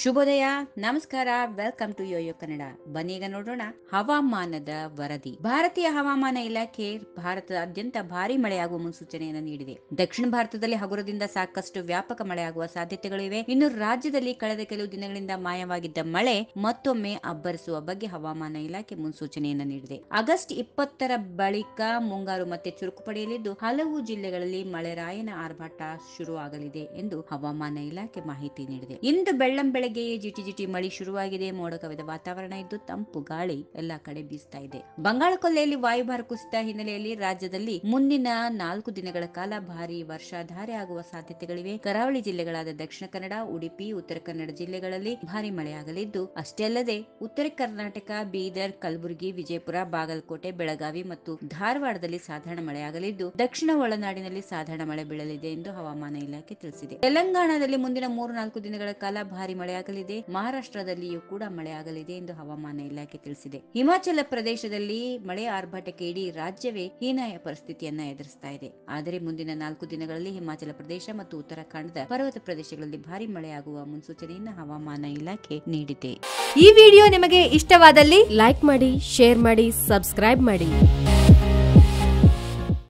ಶುಭೋದಯ ನಮಸ್ಕಾರ welcome to YoYo Kannada ಬನ್ನೀಗ ನೋಡೋಣ ಹವಾಮಾನದ ವರದಿ ಭಾರತೀಯ ಹವಾಮಾನ ಇಲಾಖೆ ಭಾರತದಾದ್ಯಂತ ಭಾರಿ ಮಳೆಯಾಗುವ ಮುನ್ಸೂಚನೆಯನ್ನು ನೀಡಿದೆ ದಕ್ಷಿಣ ಭಾರತದಲ್ಲಿ ಹಗುರದಿಂದ ಸಾಕಷ್ಟು ವ್ಯಾಪಕ ಮಳೆಯಾಗುವ ಸಾಧ್ಯತೆಗಳಿವೆ ಇನ್ನು ರಾಜ್ಯದಲ್ಲಿ ಕಳೆದ ಕೆಲವು ದಿನಗಳಿಂದ ಮಾಯವಾಗಿದ್ದ ಮಳೆ ಮತ್ತೊಮ್ಮೆ ಅಬ್ಬರಿಸುವ ಬಗ್ಗೆ ಹವಾಮಾನ ಇಲಾಖೆ ಮುನ್ಸೂಚನೆಯನ್ನು ನೀಡಿದೆ ಆಗಸ್ಟ್ ಇಪ್ಪತ್ತರ ಬಳಿಕ ಮುಂಗಾರು ಮತ್ತೆ ಚುರುಕು ಪಡೆಯಲಿದ್ದು ಹಲವು ಜಿಲ್ಲೆಗಳಲ್ಲಿ ಮಳೆರಾಯನ ಆರ್ಭಟ ಶುರುವಾಗಲಿದೆ ಎಂದು ಹವಾಮಾನ ಇಲಾಖೆ ಮಾಹಿತಿ ನೀಡಿದೆ ಇಂದು ಬೆಳ್ಳಂ ಬೆಳಗ್ಗೆಯೇ ಜಿಟಿ ಜಿಟಿ ಮಳಿ ಶುರುವಾಗಿದೆ ಮೋಡ ಕವಿದ ವಾತಾವರಣ ಇದ್ದು ತಂಪು ಗಾಳಿ ಎಲ್ಲಾ ಕಡೆ ಬೀಸ್ತಾ ಇದೆ ಬಂಗಾಳ ಕೊಲ್ಲಿಯಲ್ಲಿ ವಾಯುಭಾರ ಕುಸಿತ ಹಿನ್ನೆಲೆಯಲ್ಲಿ ರಾಜ್ಯದಲ್ಲಿ ಮುಂದಿನ ನಾಲ್ಕು ದಿನಗಳ ಕಾಲ ಭಾರಿ ವರ್ಷಾಧಾರೆ ಆಗುವ ಸಾಧ್ಯತೆಗಳಿವೆ ಕರಾವಳಿ ಜಿಲ್ಲೆಗಳಾದ ದಕ್ಷಿಣ ಕನ್ನಡ ಉಡುಪಿ ಉತ್ತರ ಕನ್ನಡ ಜಿಲ್ಲೆಗಳಲ್ಲಿ ಭಾರಿ ಮಳೆಯಾಗಲಿದ್ದು ಅಷ್ಟೇ ಅಲ್ಲದೆ ಉತ್ತರ ಕರ್ನಾಟಕ ಬೀದರ್ ಕಲಬುರಗಿ ವಿಜಯಪುರ ಬಾಗಲಕೋಟೆ ಬೆಳಗಾವಿ ಮತ್ತು ಧಾರವಾಡದಲ್ಲಿ ಸಾಧಾರಣ ಮಳೆಯಾಗಲಿದ್ದು ದಕ್ಷಿಣ ಒಳನಾಡಿನಲ್ಲಿ ಸಾಧಾರಣ ಮಳೆ ಬೀಳಲಿದೆ ಎಂದು ಹವಾಮಾನ ಇಲಾಖೆ ತಿಳಿಸಿದೆ ತೆಲಂಗಾಣದಲ್ಲಿ ಮುಂದಿನ ಮೂರು ನಾಲ್ಕು ದಿನಗಳ ಕಾಲ ಭಾರಿ ಮಳೆಯಾಗಲಿದೆ ಮಹಾರಾಷ್ಟ್ರದಲ್ಲಿಯೂ ಕೂಡ ಮಳೆಯಾಗಲಿದೆ ಎಂದು ಹವಾಮಾನ ಇಲಾಖೆ ತಿಳಿಸಿದೆ ಹಿಮಾಚಲ ಪ್ರದೇಶದಲ್ಲಿ ಮಳೆ ಆರ್ಭಟಕ್ಕೆ ಇಡೀ ರಾಜ್ಯವೇ ಹೀನಾಯ ಪರಿಸ್ಥಿತಿಯನ್ನ ಎದುರಿಸ್ತಾ ಇದೆ ಆದರೆ ಮುಂದಿನ ನಾಲ್ಕು ದಿನಗಳಲ್ಲಿ ಹಿಮಾಚಲ ಪ್ರದೇಶ ಮತ್ತು ಉತ್ತರಾಖಂಡದ ಪರ್ವತ ಪ್ರದೇಶಗಳಲ್ಲಿ ಭಾರಿ ಮಳೆಯಾಗುವ ಮುನ್ಸೂಚನೆಯನ್ನು ಹವಾಮಾನ ಇಲಾಖೆ ನೀಡಿದೆ ಈ ವಿಡಿಯೋ ನಿಮಗೆ ಇಷ್ಟವಾದಲ್ಲಿ ಲೈಕ್ ಮಾಡಿ ಶೇರ್ ಮಾಡಿ ಸಬ್ಸ್ಕ್ರೈಬ್ ಮಾಡಿ